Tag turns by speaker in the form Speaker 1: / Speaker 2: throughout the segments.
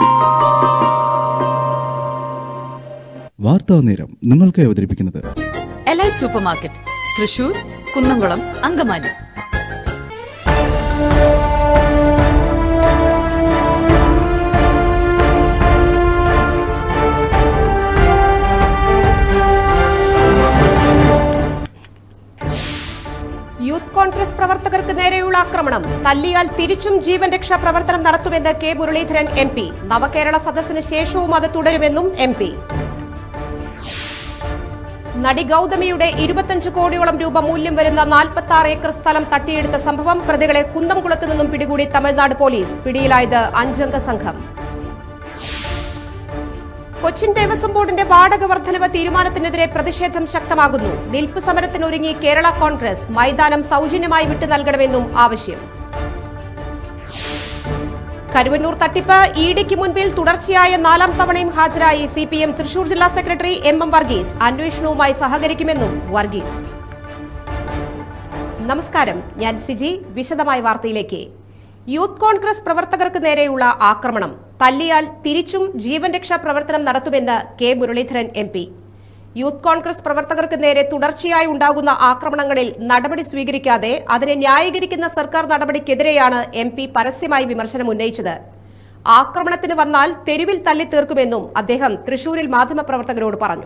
Speaker 1: വാർത്താ നേരം നിങ്ങൾക്ക് അവതരിപ്പിക്കുന്നത്
Speaker 2: elite super market Thrissur Kunnamkulam Angamaly
Speaker 3: youth Congress പ്രവർത്തകർക്ക് നേരെയുള്ള ആക്രമണം തല്ലിയാൽ തിരിച്ചും ജീവൻ രക്ഷാ പ്രവർത്തനം നടത്തുമെന്ന് K Muraleedharan M P Navakerala സദസ്സിന് ശേഷവും അത് തുടരുമെന്നും എം പി നടി ഗൗതമിയുടെ ഇരുപത്തഞ്ച് കോടിയോളം രൂപ മൂല്യം വരുന്ന നാൽപ്പത്തി ആറ് ഏക്കർ സ്ഥലം തട്ടിയെടുത്ത സംഭവം പ്രതികളെ കുന്നംകുളത്ത് നിന്നും പിടികൂടി തമിഴ്നാട് പോലീസ് പിടിയിലായത് അഞ്ചംഗ സംഘം കൊച്ചിൻ ദേവസ്വം ബോർഡിന്റെ വാടക വർധനവ് തീരുമാനത്തിനെതിരെ പ്രതിഷേധം ശക്തമാകുന്നു നിൽപ്പ് സമരത്തിനൊരുങ്ങി കേരള കോൺഗ്രസ് മൈതാനം സൗജന്യമായി വിട്ടു നൽകണമെന്നും ആവശ്യം കരുവന്നൂർ തട്ടിപ്പ് ഇഡിക്ക് മുൻപിൽ തുടർച്ചയായ നാലാം തവണയും ഹാജരായി സി പി എം തൃശൂർ ജില്ലാ സെക്രട്ടറി എം എം വർഗീസ് അന്വേഷണവുമായി സഹകരിക്കുമെന്നും വർഗീസ് നമസ്കാരം ഞാൻ സിജി വിശദമായ വാർത്തയിലേക്ക് യൂത്ത് കോൺഗ്രസ് പ്രവർത്തകർക്ക് നേരെയുള്ള ആക്രമണം തല്ലിയാൽ തിരിച്ചും ജീവൻ രക്ഷാ പ്രവർത്തനം നടത്തുമെന്ന് K Muraleedharan M P youth Congress പ്രവർത്തകർക്ക് നേരെ തുടർച്ചയായി ഉണ്ടാകുന്ന ആക്രമണങ്ങളിൽ നടപടി സ്വീകരിക്കാതെ അതിനെ ന്യായീകരിക്കുന്ന സർക്കാർ നടപടിക്കെതിരെയാണ് എം പി പരസ്യമായി വിമർശനം ഉന്നയിച്ചത് ആക്രമണത്തിന് വന്നാൽ തെരുവിൽ തല്ലി തീർക്കുമെന്നും അദ്ദേഹം തൃശൂരിൽ മാധ്യമപ്രവർത്തകരോട് പറഞ്ഞു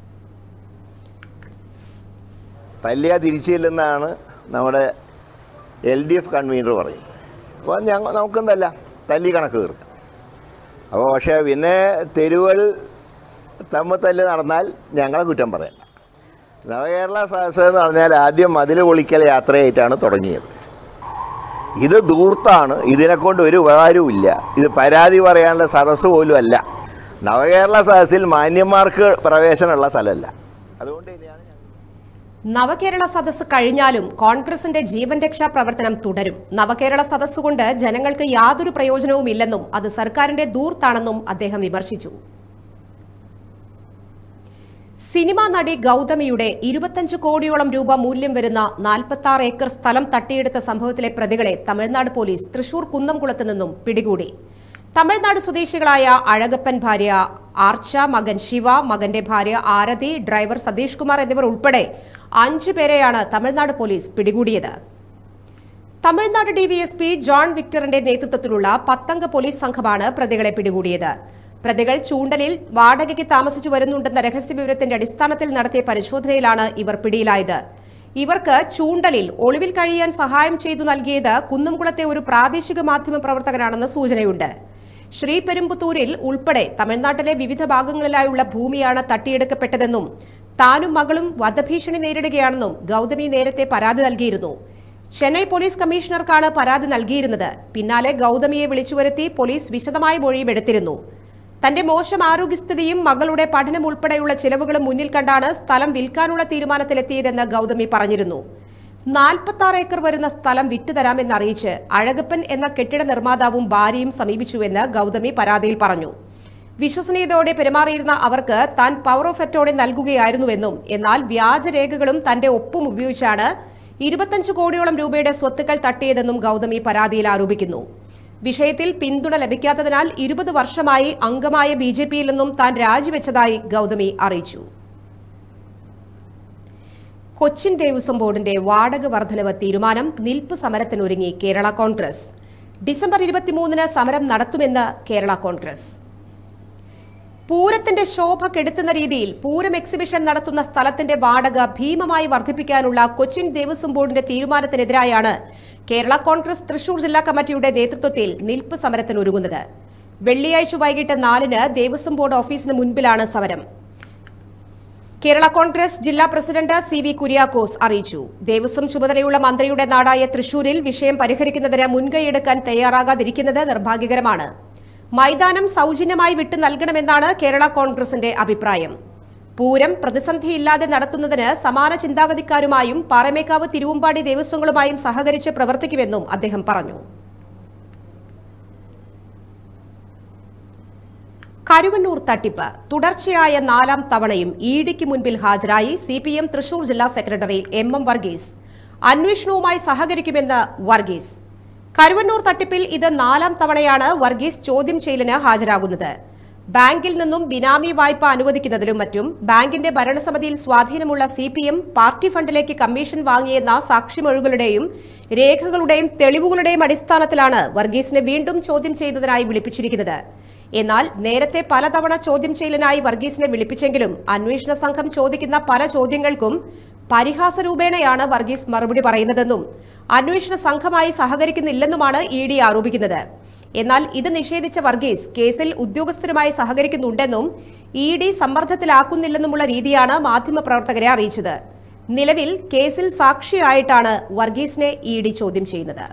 Speaker 4: തല്ലിയ തിരിച്ചില്ലെന്നാണ് നമ്മുടെ എൽ ഡി എഫ് കൺവീനർ പറയുന്നത് അപ്പോൾ ഞങ്ങൾ നമുക്കെന്തല്ല തല്ലി കണക്ക് തീർക്കാം അപ്പോൾ പക്ഷേ പിന്നെ തെരുവൽ തമ്മിൽ തല്ല് നടന്നാൽ ഞങ്ങളെ കുറ്റം പറയാം നവകേരള സദസ് എന്ന് പറഞ്ഞാൽ ആദ്യം മതിൽ പൊളിക്കൽ യാത്രയായിട്ടാണ് തുടങ്ങിയത് ഇത് ദൂർത്താണ് ഇതിനെക്കൊണ്ട് ഒരു ഉപകാരവും ഇല്ല ഇത് പരാതി പറയാനുള്ള സദസ്സ് പോലും അല്ല നവകേരള സദസ്സിൽ മാന്യന്മാർക്ക് പ്രവേശനമുള്ള സ്ഥലമല്ല അതുകൊണ്ട് തന്നെയാണ് ഞങ്ങൾ
Speaker 3: നവകേരള സദസ്സ് കഴിഞ്ഞാലും കോൺഗ്രസിന്റെ ജീവൻ രക്ഷാ പ്രവർത്തനം തുടരും നവകേരള സദസ്സ് കൊണ്ട് ജനങ്ങൾക്ക് യാതൊരു പ്രയോജനവുമില്ലെന്നും അത് സർക്കാരിന്റെ ദൂർത്താണെന്നും അദ്ദേഹം വിമർശിച്ചു സിനിമാ നടി ഗൗതമിയുടെ ഇരുപത്തഞ്ച് കോടിയോളം രൂപ മൂല്യം വരുന്ന നാൽപ്പത്തി ആറ് ഏക്കർ സ്ഥലം തട്ടിയെടുത്ത സംഭവത്തിലെ പ്രതികളെ തമിഴ്നാട് പോലീസ് തൃശൂർ കുന്നംകുളത്ത് നിന്നും പിടികൂടി തമിഴ്നാട് സ്വദേശികളായ അഴകപ്പൻ ഭാര്യ ആർച്ച മകൻ ശിവ മകന്റെ ഭാര്യ ആരതി ഡ്രൈവർ സതീഷ് കുമാർ എന്നിവർ ഉൾപ്പെടെ അഞ്ചു പേരെയാണ് തമിഴ്നാട് പോലീസ് പിടികൂടിയത് തമിഴ്നാട് ഡിവിഎസ്പി ജോൺ വിക്ടറിന്റെ നേതൃത്വത്തിലുള്ള പത്തംഗ പോലീസ് സംഘമാണ് പ്രതികളെ പിടികൂടിയത് പ്രതികൾ ചൂണ്ടലിൽ വാടകയ്ക്ക് താമസിച്ചു വരുന്നുണ്ടെന്ന രഹസ്യവിവരത്തിന്റെ അടിസ്ഥാനത്തിൽ നടത്തിയ പരിശോധനയിലാണ് ഇവർ പിടിയിലായത് ഇവർക്ക് ചൂണ്ടലിൽ ഒളിവിൽ കഴിയാൻ സഹായം ചെയ്തു നൽകിയത് കുന്നംകുളത്തെ ഒരു പ്രാദേശിക മാധ്യമ പ്രവർത്തകനാണെന്ന് സൂചനയുണ്ട് ശ്രീപെരുമ്പുത്തൂരിൽ ഉൾപ്പെടെ തമിഴ്നാട്ടിലെ വിവിധ ഭാഗങ്ങളിലായുള്ള ഭൂമിയാണ് തട്ടിയെടുക്കപ്പെട്ടതെന്നും താനും മകളും വധഭീഷണി നേരിടുകയാണെന്നും ഗൗതമി നേരത്തെ പരാതി നൽകിയിരുന്നു ചെന്നൈ പോലീസ് കമ്മീഷണർക്കാണ് പരാതി നൽകിയിരുന്നത് പിന്നാലെ ഗൗതമിയെ വിളിച്ചുവരുത്തി പോലീസ് വിശദമായ മൊഴിയും എടുത്തിരുന്നു തന്റെ മോശം ആരോഗ്യസ്ഥിതിയും മകളുടെ പഠനം ഉൾപ്പെടെയുള്ള ചിലവുകളും മുന്നിൽ കണ്ടാണ് സ്ഥലം വിൽക്കാനുള്ള തീരുമാനത്തിലെത്തിയതെന്ന് ഗൗതമി പറഞ്ഞിരുന്നു നാൽപ്പത്തി ആറ് ഏക്കർ വരുന്ന സ്ഥലം വിറ്റുതരാമെന്ന് അറിയിച്ച് അഴകപ്പൻ എന്ന കെട്ടിട നിർമ്മാതാവും ഭാര്യയും സമീപിച്ചുവെന്ന് ഗൗതമി പരാതിയിൽ പറഞ്ഞു വിശ്വസനീയതയോടെ പെരുമാറിയിരുന്ന അവർക്ക് താൻ പവർ ഓഫ് അറ്റോടെ നൽകുകയായിരുന്നുവെന്നും എന്നാൽ വ്യാജരേഖകളും തന്റെ ഒപ്പും ഉപയോഗിച്ചാണ് ഇരുപത്തഞ്ച് കോടിയോളം രൂപയുടെ സ്വത്തുക്കൾ തട്ടിയതെന്നും ഗൗതമി പരാതിയിൽ ആരോപിക്കുന്നു വിഷയത്തിൽ പിന്തുണ ലഭിക്കാത്തതിനാൽ ഇരുപത് വർഷമായി അംഗമായ ബി ജെ പിയിൽ നിന്നും താൻ രാജിവെച്ചതായി ഗൗതമി അറിയിച്ചു കൊച്ചിൻ ദേവസ്വം ബോർഡിന്റെ വാടക വർധനവ് തീരുമാനം നിൽപ്പ് സമരത്തിനൊരുങ്ങി കേരള കോൺഗ്രസ് ഡിസംബർ ഇരുപത്തിമൂന്നിന് സമരം നടത്തുമെന്ന് കേരള കോൺഗ്രസ് പൂരത്തിന്റെ ശോഭ കെടുത്തുന്ന രീതിയിൽ പൂരം എക്സിബിഷൻ നടത്തുന്ന സ്ഥലത്തിന്റെ വാടക ഭീമമായി വർദ്ധിപ്പിക്കാനുള്ള കൊച്ചിൻ ദേവസ്വം ബോർഡിന്റെ തീരുമാനത്തിനെതിരായാണ് കേരള കോൺഗ്രസ് തൃശൂർ ജില്ലാ കമ്മിറ്റിയുടെ നേതൃത്വത്തിൽ നിൽപ്പ് സമരത്തിനൊരുങ്ങുന്നത് വെള്ളിയാഴ്ച വൈകിട്ട് നാലിന് ദേവസ്വം ബോർഡ് ഓഫീസിന് മുൻപിലാണ് സമരം കേരള കോൺഗ്രസ് ജില്ലാ പ്രസിഡന്റ് സി വി കുര്യാക്കോസ് അറിയിച്ചു ദേവസ്വം ചുമതലയുള്ള മന്ത്രിയുടെ നാടായ തൃശൂരിൽ വിഷയം പരിഹരിക്കുന്നതിന് മുൻകൈയെടുക്കാൻ തയ്യാറാകാതിരിക്കുന്നത് നിർഭാഗ്യകരമാണ് മൈതാനം സൗജന്യമായി വിട്ടു നൽകണമെന്നാണ് കേരള കോൺഗ്രസിന്റെ അഭിപ്രായം പൂരം പ്രതിസന്ധിയില്ലാതെ നടത്തുന്നതിന് സമാന ചിന്താഗതിക്കാരുമായും പാറമേക്കാവ് തിരുവമ്പാടി ദേവസ്വങ്ങളുമായും സഹകരിച്ച് പ്രവർത്തിക്കുമെന്നും അദ്ദേഹം പറഞ്ഞു കരുവന്നൂർ തട്ടിപ്പ് തുടർച്ചയായ നാലാം തവണയും ഇഡിക്ക് മുൻപിൽ ഹാജരായി സി പി എം തൃശൂർ ജില്ലാ സെക്രട്ടറി എം എം വർഗീസ് അന്വേഷണവുമായി സഹകരിക്കുമെന്ന് വർഗീസ് കരുവന്നൂർ തട്ടിപ്പിൽ ഇത് നാലാം തവണയാണ് വർഗീസ് ചോദ്യം ചെയ്യലിന് ഹാജരാകുന്നത് ബാങ്കിൽ നിന്നും ബിനാമി വായ്പ അനുവദിക്കുന്നതിലും മറ്റും ബാങ്കിന്റെ ഭരണസമിതിയിൽ സ്വാധീനമുള്ള സി പി എം പാർട്ടി ഫണ്ടിലേക്ക് കമ്മീഷൻ വാങ്ങിയെന്ന സാക്ഷിമൊഴികളുടെയും രേഖകളുടെയും തെളിവുകളുടെയും അടിസ്ഥാനത്തിലാണ് വർഗീസിനെ വീണ്ടും ചോദ്യം ചെയ്തതിനായി വിളിപ്പിച്ചിരിക്കുന്നത് എന്നാൽ നേരത്തെ പലതവണ ചോദ്യം ചെയ്യലിനായി വർഗീസിനെ വിളിപ്പിച്ചെങ്കിലും അന്വേഷണ സംഘം ചോദിക്കുന്ന പല ചോദ്യങ്ങൾക്കും പരിഹാസ രൂപേണയാണ് വർഗീസ് മറുപടി പറയുന്നതെന്നും അന്വേഷണ സംഘമായി സഹകരിക്കുന്നില്ലെന്നുമാണ് ഇ ഡി ആരോപിക്കുന്നത് എന്നാൽ ഇത് നിഷേധിച്ച വർഗീസ് കേസിൽ ഉദ്യോഗസ്ഥരുമായി സഹകരിക്കുന്നുണ്ടെന്നും ഇ ഡി സമ്മർദ്ദത്തിലാക്കുന്നില്ലെന്നുമുള്ള രീതിയാണ് മാധ്യമപ്രവർത്തകരെ അറിയിച്ചത് നിലവിൽ കേസിൽ സാക്ഷിയായിട്ടാണ് വർഗീസിനെ ഇ ഡി ചോദ്യം ചെയ്യുന്നത്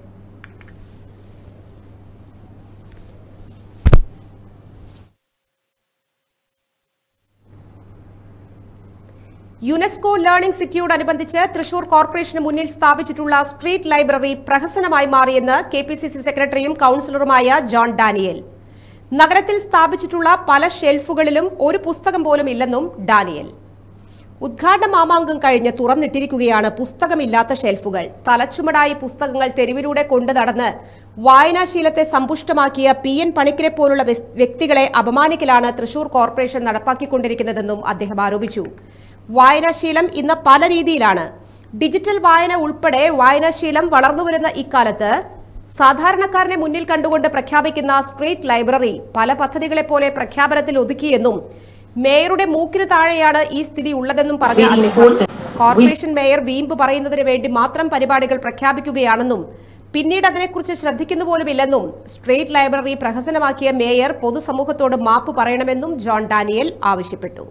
Speaker 3: യുനെസ്കോ ലേണിംഗ് സിറ്റിയോടനുബന്ധിച്ച് തൃശൂർ കോർപ്പറേഷന് മുന്നിൽ സ്ഥാപിച്ചിട്ടുള്ള സ്ട്രീറ്റ് ലൈബ്രറി പ്രഹസനമായി മാറിയെന്ന് കെ പി സി സി സെക്രട്ടറിയും കൌൺസിലറുമായ ജോൺ ഡാനിയൽ നഗരത്തിൽ സ്ഥാപിച്ചിട്ടുള്ള പല ഷെൽഫുകളിലും ഒരു പുസ്തകം പോലും ഇല്ലെന്നും ഡാനിയൽ ഉദ്ഘാടന മാമാങ്കം കഴിഞ്ഞ് തുറന്നിട്ടിരിക്കുകയാണ് പുസ്തകമില്ലാത്ത ഷെൽഫുകൾ തലച്ചുമടായി പുസ്തകങ്ങൾ തെരുവിലൂടെ കൊണ്ടു നടന്ന് വായനാശീലത്തെ സമ്പുഷ്ടമാക്കിയ പി എൻ പണിക്കരെ പോലുള്ള വെസ്- വ്യക്തികളെ അപമാനിക്കലാണ് തൃശൂർ കോർപ്പറേഷൻ നടപ്പാക്കിക്കൊണ്ടിരിക്കുന്നതെന്നും അദ്ദേഹം ആരോപിച്ചു വായനാശീലം ഇന്ന് പല രീതിയിലാണ് ഡിജിറ്റൽ വായന ഉൾപ്പെടെ വായനാശീലം വളർന്നുവരുന്ന ഇക്കാലത്ത് സാധാരണക്കാരനെ മുന്നിൽ കണ്ടുകൊണ്ട് പ്രഖ്യാപിക്കുന്ന സ്ട്രീറ്റ് ലൈബ്രറി പല പദ്ധതികളെ പോലെ പ്രഖ്യാപനത്തിൽ ഒതുക്കിയെന്നും മേയറുടെ മൂക്കിന് താഴെയാണ് ഈ സ്ഥിതി ഉള്ളതെന്നും പറഞ്ഞ അദ്ദേഹം കോർപ്പറേഷൻ മേയർ വീമ്പ് പറയുന്നതിന് വേണ്ടി മാത്രം പരിപാടികൾ പ്രഖ്യാപിക്കുകയാണെന്നും പിന്നീട് അതിനെക്കുറിച്ച് ശ്രദ്ധിക്കുന്നു പോലുമില്ലെന്നും സ്ട്രീറ്റ് ലൈബ്രറി പ്രഹസനമാക്കിയ മേയർ പൊതുസമൂഹത്തോട് മാപ്പ് പറയണമെന്നും ജോൺ ഡാനിയൽ ആവശ്യപ്പെട്ടു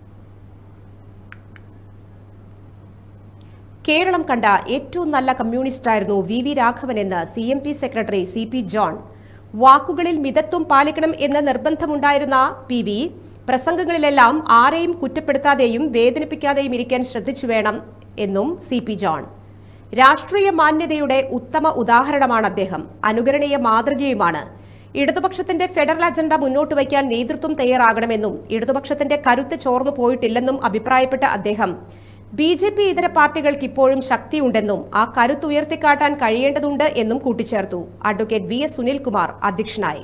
Speaker 3: കേരളം കണ്ട ഏറ്റവും നല്ല കമ്മ്യൂണിസ്റ്റായിരുന്നു വി വി രാഘവൻ എന്ന് C M P secretary C P John വാക്കുകളിൽ മിതത്വം പാലിക്കണം എന്ന നിർബന്ധമുണ്ടായിരുന്ന പി വി പ്രസംഗങ്ങളിലെല്ലാം ആരെയും കുറ്റപ്പെടുത്താതെയും വേദനിപ്പിക്കാതെയും ഇരിക്കാൻ ശ്രദ്ധിച്ചു വേണം എന്നും സി പി ജോൺ രാഷ്ട്രീയ മാന്യതയുടെ ഉത്തമ ഉദാഹരണമാണ് അദ്ദേഹം അനുകരണീയ മാതൃകയുമാണ് ഇടതുപക്ഷത്തിന്റെ ഫെഡറൽ അജണ്ട മുന്നോട്ട് വയ്ക്കാൻ നേതൃത്വം തയ്യാറാകണമെന്നും ഇടതുപക്ഷത്തിന്റെ കരുത്ത് ചോർന്നു പോയിട്ടില്ലെന്നും അഭിപ്രായപ്പെട്ട അദ്ദേഹം ബി ജെ പി ഇതര പാർട്ടികൾക്ക് ഇപ്പോഴും ശക്തിയുണ്ടെന്നും ആ കരുത്ത് ഉയർത്തിക്കാട്ടാൻ കഴിയേണ്ടതുണ്ട് എന്നും കൂട്ടിച്ചേർത്തു അഡ്വക്കേറ്റ് വി എസ് സുനിൽകുമാർ അധ്യക്ഷനായി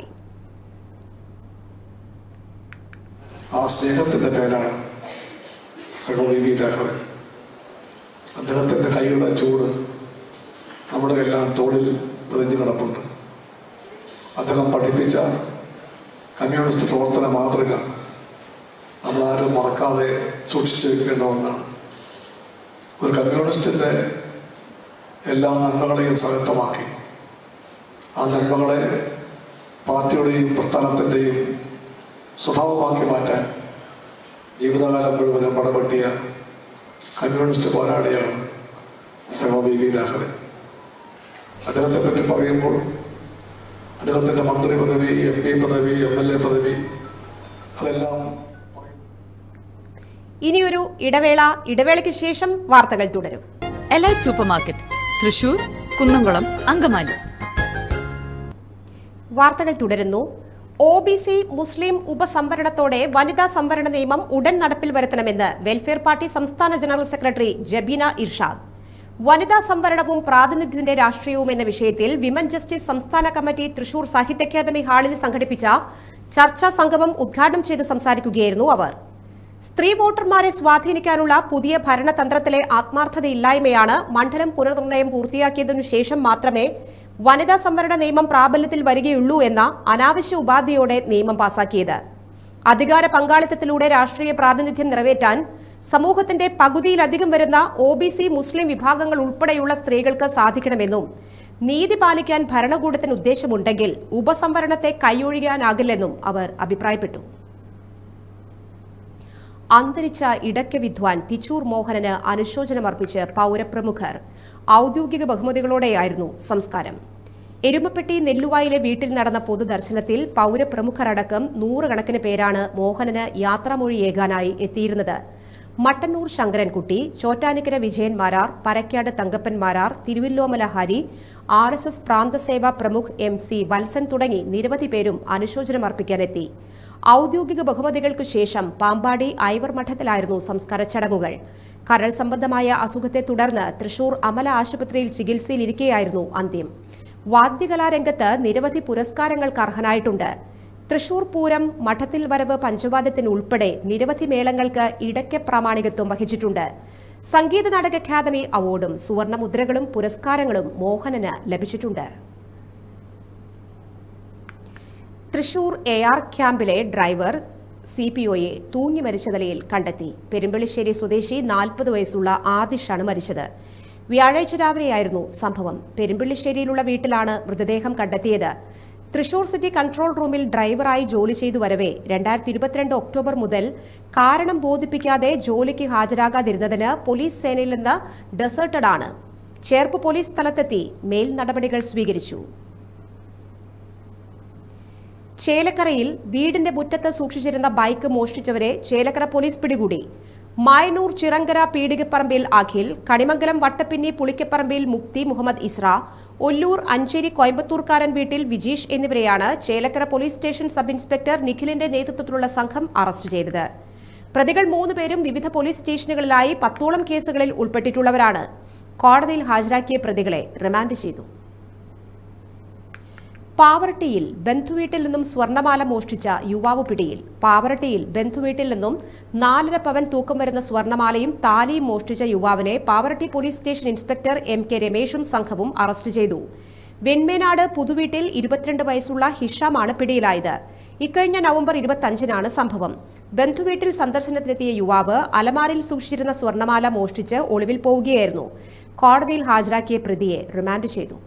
Speaker 5: ആ സ്നേഹത്തിൻ്റെ പേരാണ് സഹോദരി വി രാഘവൻ അദ്ദേഹത്തിൻ്റെ കൈയുടെ ചൂട് നമ്മുടെ എല്ലാം തോളിൽ പതിഞ്ഞു കിടപ്പുണ്ട് അദ്ദേഹം പഠിപ്പിച്ച കമ്മ്യൂണിസ്റ്റ് പ്രവർത്തന മാതൃക നമ്മളാരും മറക്കാതെ സൂക്ഷിച്ചു വെക്കേണ്ട ഒന്നാണ് ഒരു കമ്മ്യൂണിസ്റ്റിൻ്റെ എല്ലാ നന്മകളെയും സ്വായത്തമാക്കി ആ നന്മകളെ പാർട്ടിയുടെയും പ്രസ്ഥാനത്തിൻ്റെയും സ്വഭാവമാക്കി മാറ്റാൻ ജീവിതകാലം മുഴുവനും പടപെട്ടിയ കമ്മ്യൂണിസ്റ്റ് പോരാളിയാണ് സഹോദരി വി രാഘവൻ അദ്ദേഹത്തെ പറ്റി പറയുമ്പോൾ അദ്ദേഹത്തിൻ്റെ മന്ത്രി പദവി എം പി പദവി എം എൽ എ പദവി അതെല്ലാം
Speaker 3: ഇനിയൊരു ഇടവേള ഇടവേളയ്ക്ക് ശേഷം വാർത്തകൾ തുടരും
Speaker 2: elite super market Thrissur Kunnamkulam Angamaly
Speaker 3: വാർത്തകൾ തുടരുന്നു ഒ ബി സി മുസ്ലിം ഉപസംവരണത്തോടെ വനിതാ സംവരണ നിയമം ഉടൻ നടപ്പിൽ വരുത്തണമെന്ന് വെൽഫെയർ പാർട്ടി സംസ്ഥാന ജനറൽ സെക്രട്ടറി ജബീന ഇർഷാദ് വനിതാ സംവരണവും പ്രാതിനിധ്യത്തിന്റെ രാഷ്ട്രീയവും എന്ന വിഷയത്തിൽ വിമൻ ജസ്റ്റിസ് സംസ്ഥാന കമ്മിറ്റി തൃശൂർ സാഹിത്യ അക്കാദമി ഹാളിൽ സംഘടിപ്പിച്ച ചർച്ചാ സംഗമം ഉദ്ഘാടനം ചെയ്ത് സംസാരിക്കുകയായിരുന്നു അവർ സ്ത്രീ വോട്ടർമാരെ സ്വാധീനിക്കാനുള്ള പുതിയ ഭരണതന്ത്രത്തിലെ ആത്മാർത്ഥതയില്ലായ്മയാണ് മണ്ഡലം പുനർനിർണയം പൂർത്തിയാക്കിയതിനു ശേഷം മാത്രമേ വനിതാ സംവരണ നിയമം പ്രാബല്യത്തിൽ വരികയുള്ളൂ എന്ന അനാവശ്യ ഉപാധിയോടെ നിയമം പാസാക്കിയത് അധികാര പങ്കാളിത്തത്തിലൂടെ രാഷ്ട്രീയ പ്രാതിനിധ്യം നിറവേറ്റാൻ സമൂഹത്തിന്റെ പകുതിയിലധികം വരുന്ന ഒ ബി സി മുസ്ലിം വിഭാഗങ്ങൾ ഉൾപ്പെടെയുള്ള സ്ത്രീകൾക്ക് സാധിക്കണമെന്നും നീതി പാലിക്കാൻ ഭരണകൂടത്തിന് ഉദ്ദേശമുണ്ടെങ്കിൽ ഉപസംവരണത്തെ കൈയൊഴിയാനാകില്ലെന്നും അവർ അഭിപ്രായപ്പെട്ടു അന്തരിച്ച ഇടയ്ക്ക വിദ്വാൻ തിച്ചൂർ മോഹനന് അനുശോചനമർപ്പിച്ച് പൗരപ്രമുഖർ ഔദ്യോഗിക ബഹുമതികളോടെയായിരുന്നു സംസ്കാരം എരുമപ്പെട്ടി നെല്ലുവായിലെ വീട്ടിൽ നടന്ന പൊതുദർശനത്തിൽ പൗരപ്രമുഖരടക്കം നൂറുകണക്കിന് പേരാണ് മോഹനന് യാത്രാമൊഴിയേകാനായി എത്തിയിരുന്നത് Mattannur Sankarankutty Chottanikkara Vijayan Marar Parakkad Thankappan Marar Thiruvilwamala Hari R S S പ്രാന്തസേവാ പ്രമുഖ് എം സി വത്സൻ തുടങ്ങി നിരവധി പേരും അനുശോചനമർപ്പിക്കാനെത്തി ഔദ്യോഗിക ബഹുമതികൾക്കു ശേഷം പാമ്പാടി ഐവർ മഠത്തിലായിരുന്നു സംസ്കാര ചടങ്ങുകൾ കരൾ സംബന്ധമായ അസുഖത്തെ തുടർന്ന് തൃശൂർ അമല ആശുപത്രിയിൽ ചികിത്സയിലിരിക്കെയായിരുന്നു അന്ത്യം വാദ്യകലാരംഗത്ത് നിരവധി പുരസ്കാരങ്ങൾക്ക് അർഹനായിട്ടുണ്ട് തൃശൂർ പൂരം മഠത്തിൽ വരവ് പഞ്ചവാദ്യത്തിന് ഉൾപ്പെടെ നിരവധി മേളങ്ങൾക്ക് ഇടയ്ക്ക് പ്രാമാണികത്വം വഹിച്ചിട്ടുണ്ട് സംഗീത നാടക അക്കാദമി അവാർഡും സുവർണമുദ്രകളും പുരസ്കാരങ്ങളും മോഹനന് ലഭിച്ചിട്ടുണ്ട് തൃശൂർ എ ആർ ക്യാമ്പിലെ ഡ്രൈവർ സി പി ഒയെ തൂങ്ങി മരിച്ച നിലയിൽ കണ്ടെത്തി പെരുമ്പള്ളിശ്ശേരി സ്വദേശി നാൽപ്പത് വയസ്സുള്ള ആദിഷാണ് മരിച്ചത് വ്യാഴാഴ്ച രാവിലെയായിരുന്നു സംഭവം പെരുമ്പള്ളിശ്ശേരിയിലുള്ള വീട്ടിലാണ് മൃതദേഹം കണ്ടെത്തിയത് തൃശൂർ സിറ്റി കൺട്രോൾ റൂമിൽ ഡ്രൈവറായി ജോലി ചെയ്തു വരവെ രണ്ടായിരത്തി ഇരുപത്തിരണ്ട് ഒക്ടോബർ മുതൽ കാരണം ബോധിപ്പിക്കാതെ ജോലിക്ക് ഹാജരാകാതിരുന്നതിന് പോലീസ് സേനയിൽ നിന്ന് ഡെസേർട്ടഡ് ആണ് ചേർപ്പ് പോലീസ് സ്ഥലത്തെത്തി മേൽ നടപടികൾ സ്വീകരിച്ചു ചേലക്കരയിൽ വീടിന്റെ മുറ്റത്ത് സൂക്ഷിച്ചിരുന്ന ബൈക്ക് മോഷ്ടിച്ചവരെ ചേലക്കര പോലീസ് പിടികൂടി മായനൂർ ചിറങ്കര പീടികപ്പറമ്പിൽ അഖിൽ കണിമംഗലം വട്ടപ്പിന്നി പുളിക്കപ്പറമ്പിൽ മുക്തി മുഹമ്മദ് ഇസ്ര ഒല്ലൂർ അഞ്ചേരി കോയമ്പത്തൂർക്കാരൻ വീട്ടിൽ വിജീഷ് എന്നിവരെയാണ് Chelakkara police station sub inspector നിഖിലിന്റെ നേതൃത്വത്തിലുള്ള സംഘം അറസ്റ്റ് ചെയ്തത് പ്രതികൾ മൂന്നുപേരും വിവിധ പോലീസ് സ്റ്റേഷനുകളിലായി പത്തോളം കേസുകളിൽ ഉൾപ്പെട്ടിട്ടുള്ളവരാണ് കോടതിയിൽ ഹാജരാക്കിയ പ്രതികളെ റിമാൻഡ് ചെയ്തു പാവറട്ടിയിൽ ബന്ധുവീട്ടിൽ നിന്നും സ്വർണമാല മോഷ്ടിച്ച യുവാവ് പിടിയിൽ പാവറട്ടിയിൽ ബന്ധുവീട്ടിൽ നിന്നും നാലര പവൻ തൂക്കം വരുന്ന സ്വർണമാലയും താലിയും മോഷ്ടിച്ച യുവാവിനെ Pavaratty police station inspector M K രമേശും സംഘവും അറസ്റ്റ് ചെയ്തു വെൺമേനാട് പുതുവീട്ടിൽ ഇരുപത്തിരണ്ട് വയസ്സുള്ള ഹിഷാമാണ് പിടിയിലായത് ഇക്കഴിഞ്ഞ നവംബർ ഇരുപത്തഞ്ചിനാണ് സംഭവം ബന്ധുവീട്ടിൽ സന്ദർശനത്തിനെത്തിയ യുവാവ് അലമാരിൽ സൂക്ഷിച്ചിരുന്ന സ്വർണമാല മോഷ്ടിച്ച് ഒളിവിൽ പോവുകയായിരുന്നു കോടതിയിൽ ഹാജരാക്കിയ പ്രതിയെ റിമാൻഡ് ചെയ്തു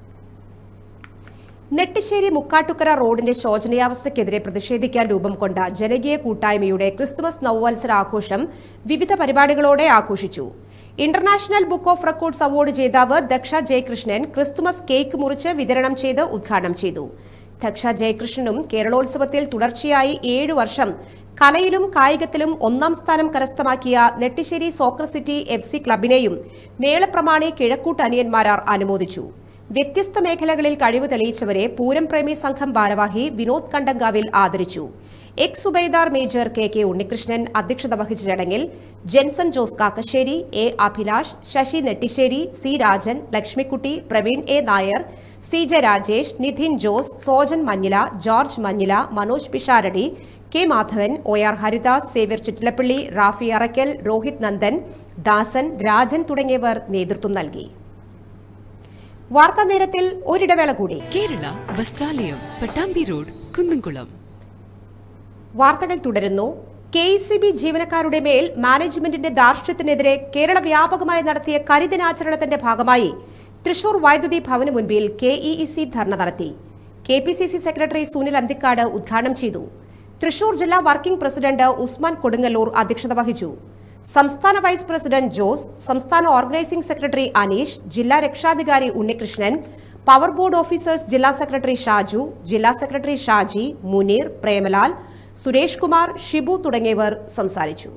Speaker 3: നെട്ടിശ്ശേരി മുക്കാട്ടുക്കര റോഡിന്റെ ശോചനീയാവസ്ഥയ്ക്കെതിരെ പ്രതിഷേധിക്കാൻ രൂപം കൊണ്ട ജനകീയ കൂട്ടായ്മയുടെ ക്രിസ്തുമസ് നവവത്സര ആഘോഷം വിവിധ പരിപാടികളോടെ ആഘോഷിച്ചു international book of records award ജേതാവ് ദക്ഷ ജയകൃഷ്ണൻ ക്രിസ്തുമസ് കേക്ക് മുറിച്ച് വിതരണം ചെയ്ത് ഉദ്ഘാടനം ചെയ്തു ദക്ഷ ജയകൃഷ്ണനും കേരളോത്സവത്തിൽ തുടർച്ചയായി ഏഴു വർഷം കലയിലും കായികത്തിലും ഒന്നാം സ്ഥാനം കരസ്ഥമാക്കിയ Nettissery soccer city F C ക്ലബിനെയും മേളപ്രമാണി കിഴക്കൂട്ട് അനിയന്മാരാർ അനുമോദിച്ചു വ്യത്യസ്ത മേഖലകളിൽ കഴിവ് തെളിയിച്ചവരെ പൂരം പ്രേമി സംഘം ഭാരവാഹി വിനോദ് കണ്ടങ്കാവിൽ ആദരിച്ചു ex subedar major K K Unnikrishnan അധ്യക്ഷത വഹിച്ച ചടങ്ങിൽ Jenson Jose Kakkassery A Abhilash Sasi Nettissery C Rajan Lakshmikutty Praveen A Nair C J Rajesh Nidhin Jose Sojan Manjila George Manjila Manoj Pisharody K Madhavan O R Haridas Xavier Chittilappilly Rafi Arakkal Rohith Nandan Dasan Rajan തുടങ്ങിയവർ നേതൃത്വം നൽകി വാർത്താ നേരത്തിൽ ഒരിടവേള കൂടി
Speaker 6: കേരള വസ്ത്രാലയം പട്ടാമ്പി റോഡ് കുന്നംകുളം
Speaker 3: വാർത്തകൾ തുടരുന്നു കെ സി ബി ജീവനക്കാരുടെ മേൽ മാനേജ്മെന്റിന്റെ ധാർഷ്ട്യത്തിനെതിരെ കേരള വ്യാപകമായി നടത്തിയ കരിദിനാചരണത്തിന്റെ ഭാഗമായി തൃശൂർ വൈദ്യുതി ഭവന് മുൻപിൽ K E E C dharna നടത്തി K P C C secretary Sunil Anthikad ഉദ്ഘാടനം ചെയ്തു തൃശൂർ ജില്ലാ വർക്കിംഗ് പ്രസിഡന്റ് ഉസ്മാൻ കൊടുങ്ങല്ലൂർ അധ്യക്ഷത വഹിച്ചു സംസ്ഥാന വൈസ് പ്രസിഡന്റ് ജോസ് സംസ്ഥാന ഓർഗനൈസിംഗ് സെക്രട്ടറി അനീഷ് ജില്ലാ രക്ഷാധികാരി ഉണ്ണികൃഷ്ണൻ പവർ ബോർഡ് ഓഫീസേഴ്സ് ജില്ലാ സെക്രട്ടറി ഷാജു ജില്ലാ സെക്രട്ടറി ഷാജി മുനീർ പ്രേമലാൽ സുരേഷ് കുമാർ ഷിബു തുടങ്ങിയവർ സംസാരിച്ചു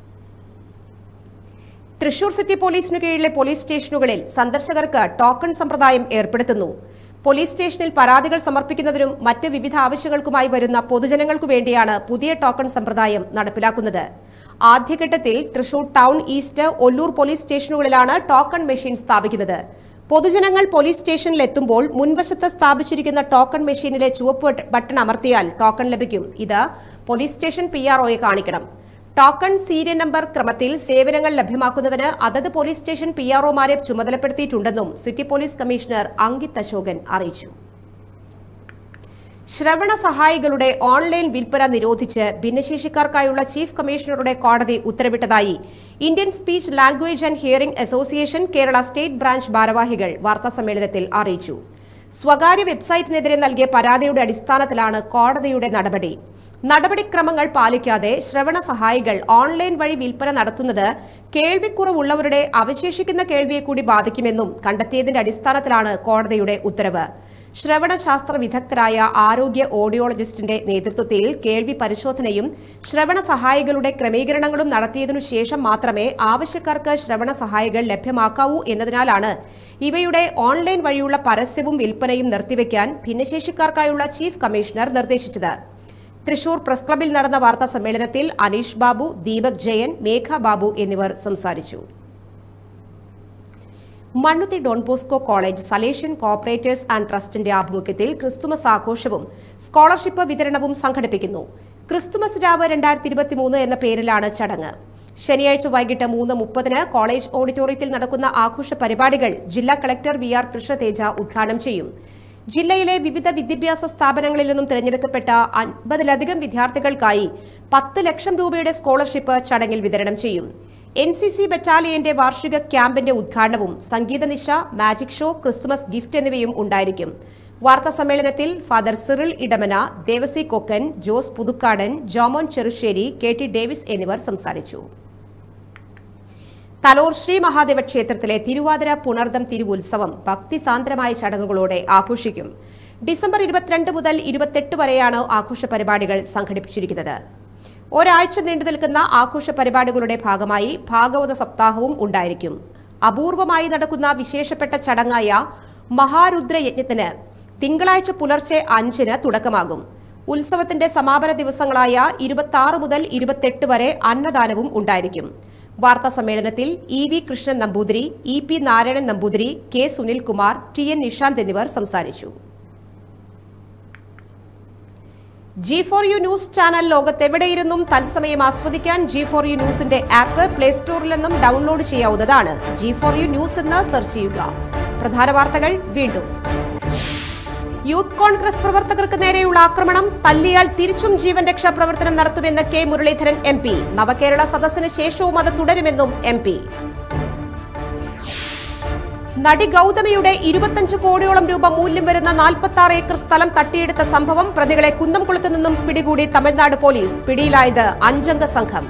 Speaker 3: തൃശൂർ സിറ്റി പോലീസിനു കീഴിലെ പോലീസ് സ്റ്റേഷനുകളിൽ സന്ദർശകർക്ക് ടോക്കൺ സമ്പ്രദായം ഏർപ്പെടുത്തുന്നു പോലീസ് സ്റ്റേഷനിൽ പരാതികൾ സമർപ്പിക്കുന്നതിനും മറ്റ് വിവിധ ആവശ്യങ്ങൾക്കുമായി വരുന്ന പൊതുജനങ്ങൾക്കു വേണ്ടിയാണ് പുതിയ ടോക്കൺ സമ്പ്രദായം നടപ്പിലാക്കുന്നത് ആദ്യഘട്ടത്തിൽ Thrissur town east Ollur police സ്റ്റേഷനുകളിലാണ് ടോക്കൺ മെഷീൻ സ്ഥാപിക്കുന്നത് പൊതുജനങ്ങൾ പോലീസ് സ്റ്റേഷനിൽ എത്തുമ്പോൾ മുൻവശത്ത് സ്ഥാപിച്ചിരിക്കുന്ന ടോക്കൺ മെഷീനിലെ ചുവപ്പ് ബട്ട- ബട്ടൺ അമർത്തിയാൽ ടോക്കൺ ലഭിക്കും ഇത് പോലീസ് സ്റ്റേഷൻ പി ആർഒയെ കാണിക്കണം ടോക്കൺ സീരിയൽ നമ്പർ ക്രമത്തിൽ സേവനങ്ങൾ ലഭ്യമാക്കുന്നതിന് അതത് പോലീസ് സ്റ്റേഷൻ പി ആർഒമാരെ ചുമതലപ്പെടുത്തിയിട്ടുണ്ടെന്നും city police commissioner Ankith Ashokan അറിയിച്ചു ശ്രവണ സഹായികളുടെ ഓൺലൈൻ വിൽപ്പന നിരോധിച്ച് ഭിന്നശേഷിക്കാർക്കായുള്ള ചീഫ് കമ്മീഷണറുടെ കോടതി ഉത്തരവിട്ടതായി Indian speech language and hearing association Kerala state branch ഭാരവാഹികൾ വാർത്താസമ്മേളനത്തിൽ അറിയിച്ചു സ്വകാര്യ വെബ്സൈറ്റിനെതിരെ നൽകിയ പരാതിയുടെ അടിസ്ഥാനത്തിലാണ് കോടതിയുടെ നടപടി നടപടിക്രമങ്ങൾ പാലിക്കാതെ ശ്രവണ സഹായികൾ ഓൺലൈൻ വഴി വിൽപ്പന നടത്തുന്നത് കേൾവിക്കുറവുള്ളവരുടെ അവശേഷിക്കുന്ന കേൾവിയെ കൂടി ബാധിക്കുമെന്നും കണ്ടെത്തിയതിന്റെ അടിസ്ഥാനത്തിലാണ് കോടതിയുടെ ഉത്തരവ് ശ്രവണശാസ്ത്ര വിദഗ്ധരായ ആരോഗ്യ ഓഡിയോളജിസ്റ്റിന്റെ നേതൃത്വത്തിൽ കേൾവി പരിശോധനയും ശ്രവണ സഹായികളുടെ ക്രമീകരണങ്ങളും നടത്തിയതിനു ശേഷം മാത്രമേ ആവശ്യക്കാർക്ക് ശ്രവണ സഹായികൾ ലഭ്യമാക്കാവൂ എന്നതിനാലാണ് ഇവയുടെ ഓൺലൈൻ വഴിയുള്ള പരസ്യവും വിൽപ്പനയും നിർത്തിവെക്കാൻ ഭിന്നശേഷിക്കാർക്കായുള്ള ചീഫ് കമ്മീഷണർ നിർദ്ദേശിച്ചത് തൃശൂർ പ്രസ് ക്ലബിൽ നടന്ന വാർത്താ സമ്മേളനത്തിൽ അനീഷ് ബാബു ദീപക് ജയൻ മേഘ ബാബു എന്നിവർ സംസാരിച്ചു Mannuthy Don Bosco college Salesian cooperators and ട്രസ്റ്റിന്റെ ആഭിമുഖ്യത്തിൽ ക്രിസ്തുമസ് ആഘോഷവും സ്കോളർഷിപ്പ് വിതരണവും സംഘടിപ്പിക്കുന്നു ക്രിസ്തുമസ് രാവ് രണ്ടായിരത്തി ഇരുപത്തിമൂന്ന് എന്ന പേരിലാണ് ചടങ്ങ് ശനിയാഴ്ച വൈകിട്ട് മൂന്ന് മുപ്പതിന് കോളേജ് ഓഡിറ്റോറിയത്തിൽ നടക്കുന്ന ആഘോഷ പരിപാടികൾ ജില്ലാ കളക്ടർ വി ആർ കൃഷ്ണതേജ ഉദ്ഘാടനം ചെയ്യും ജില്ലയിലെ വിവിധ വിദ്യാഭ്യാസ സ്ഥാപനങ്ങളിൽ നിന്നും തിരഞ്ഞെടുക്കപ്പെട്ട അൻപതിലധികം വിദ്യാർത്ഥികൾക്കായി പത്ത് ലക്ഷം രൂപയുടെ സ്കോളർഷിപ്പ് ചടങ്ങിൽ വിതരണം ചെയ്യും എൻ സി സി ബറ്റാലിയന്റെ വാർഷിക ക്യാമ്പിന്റെ ഉദ്ഘാടനവും സംഗീത നിശ മാജിക് ഷോ ക്രിസ്തുമസ് ഗിഫ്റ്റ് എന്നിവയും ഉണ്ടായിരിക്കും വാർത്താ സമ്മേളനത്തിൽ father Cyril Edamana Devassy Kokkan Jose Puthukkadan Jomon Cherussery K T Davis എന്നിവർ സംസാരിച്ചു തലോർ ശ്രീ മഹാദേവ ക്ഷേത്രത്തിലെ തിരുവാതിര പുണർദം തിരുവുത്സവം ഭക്തിസാന്ദ്രമായ ചടങ്ങുകളോടെ ആഘോഷിക്കും ഡിസംബർ ഇരുപത്തിരണ്ട് മുതൽ ഇരുപത്തെട്ട് വരെയാണ് ആഘോഷ പരിപാടികൾ സംഘടിപ്പിച്ചിരിക്കുന്നത് ഒരാഴ്ച നീണ്ടു നിൽക്കുന്ന ആഘോഷ പരിപാടികളുടെ ഭാഗമായി ഭാഗവത സപ്താഹവും ഉണ്ടായിരിക്കും അപൂർവമായി നടക്കുന്ന വിശേഷപ്പെട്ട ചടങ്ങായ മഹാരുദ്രയജ്ഞത്തിന് തിങ്കളാഴ്ച പുലർച്ചെ അഞ്ചിന് തുടക്കമാകും ഉത്സവത്തിന്റെ സമാപന ദിവസങ്ങളായ ഇരുപത്തി ആറ് മുതൽ ഇരുപത്തെട്ട് വരെ അന്നദാനവും ഉണ്ടായിരിക്കും വാർത്താ സമ്മേളനത്തിൽ E V Krishnan Namboothiri E P Narayanan Namboothiri K Sunilkumar T N Nishanth എന്നിവർ സംസാരിച്ചു G four U news channel ലോകത്തെവിടെയിരുന്നും തത്സമയം ആസ്വദിക്കാൻ ജി ഫോർ യു ന്യൂസിന്റെ ആപ്പ് പ്ലേ സ്റ്റോറിൽ നിന്നും ഡൗൺലോഡ് ചെയ്യാവുന്നതാണ് ജി ഫോർ യു ന്യൂസ് എന്ന് സെർച്ച് ചെയ്യുക പ്രധാന വാർത്തകൾ വീണ്ടും യൂത്ത് കോൺഗ്രസ് പ്രവർത്തകർക്ക് നേരെയുള്ള ആക്രമണം തല്ലിയാൽ തിരിച്ചും ജീവൻ രക്ഷാ പ്രവർത്തനം നടത്തുമെന്ന് K Muraleedharan M P Navakerala സദസ്സിന് ശേഷവും അത് തുടരുമെന്നും എം പി നടി ഗൗതമിയുടെ ഇരുപത്തഞ്ച് കോടിയോളം രൂപ മൂല്യം വരുന്ന നാൽപ്പത്തി ആറ് ഏക്കർ സ്ഥലം തട്ടിയെടുത്ത സംഭവം പ്രതികളെ കുന്നംകുളത്ത് നിന്നും പിടികൂടി തമിഴ്നാട് പോലീസ് പിടിയിലായത് അഞ്ചംഗ സംഘം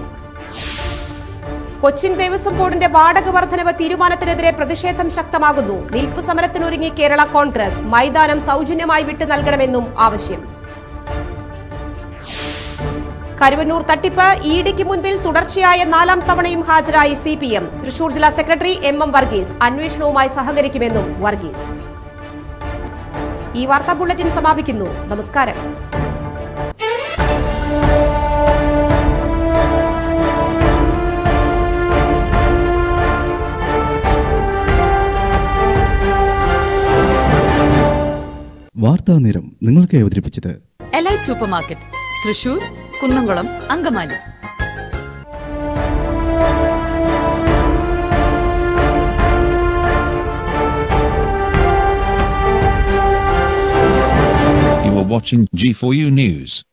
Speaker 3: കൊച്ചിൻ ദേവസ്വം ബോർഡിന്റെ വാടക വർധനവ് തീരുമാനത്തിനെതിരെ പ്രതിഷേധം ശക്തമാകുന്നു നിൽപ്പ് സമരത്തിനൊരുങ്ങി കേരള കോൺഗ്രസ് മൈതാനം സൗജന്യമായി വിട്ടു നൽകണമെന്നും ആവശ്യം കരുവന്നൂർ തട്ടിപ്പ് ഇഡിക്ക് മുൻപിൽ തുടർച്ചയായ നാലാം തവണയും ഹാജരായി സി പി എം തൃശൂർ ജില്ലാ സെക്രട്ടറി എം എം വർഗീസ് അന്വേഷണവുമായി സഹകരിക്കുമെന്നും വർഗീസ് ഈ വാർത്താ ബുള്ളറ്റിൻ സമാപിക്കുന്നു നമസ്കാരം
Speaker 1: വാർത്താ നേരം നിങ്ങൾക്ക് അവതരിപ്പിച്ചത്
Speaker 2: elite super market Thrissur Kunnamkulam Angamaly
Speaker 7: You are watching G4U News.